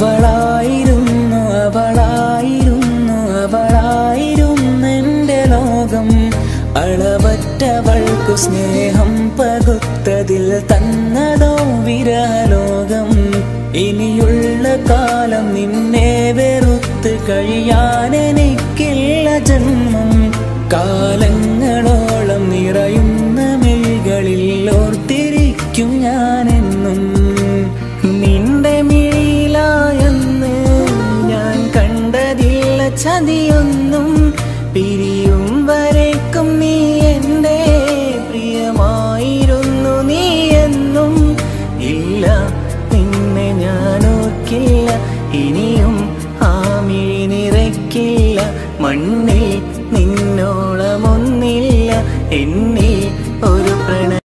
അവളായിരുന്നു അവളായിരുന്നു അവളായിരുന്നെന്റെ ലോകം അളവറ്റവൾക്കു സ്നേഹം പകുത്തതിൽ തന്നതോ വിരലോകം ഇനിയുള്ള കാലം നിന്നെ വെറുത്ത് കഴിയാൻ എനിക്കില്ല ജന്മം കാലങ്ങളോളം നിറയുന്ന മിഴികളിൽ ഓർത്തിരിക്കും ഞാനെന്നും നിന്റെ മിഴിയിലായെന്ന് ഞാൻ കണ്ടതില്ല ചതിയൊന്നും പിരിയും വരേക്കും നീ എൻ്റെ പ്രിയമായിരുന്നു നീ എന്നും ഇല്ല നിന്നെ ഞാൻ ഓർക്കില്ല ഇനിയും ആ മിഴി നിറയ്ക്കില്ല മണ്ണിൽ നിന്നോളമൊന്നില്ല എന്നെ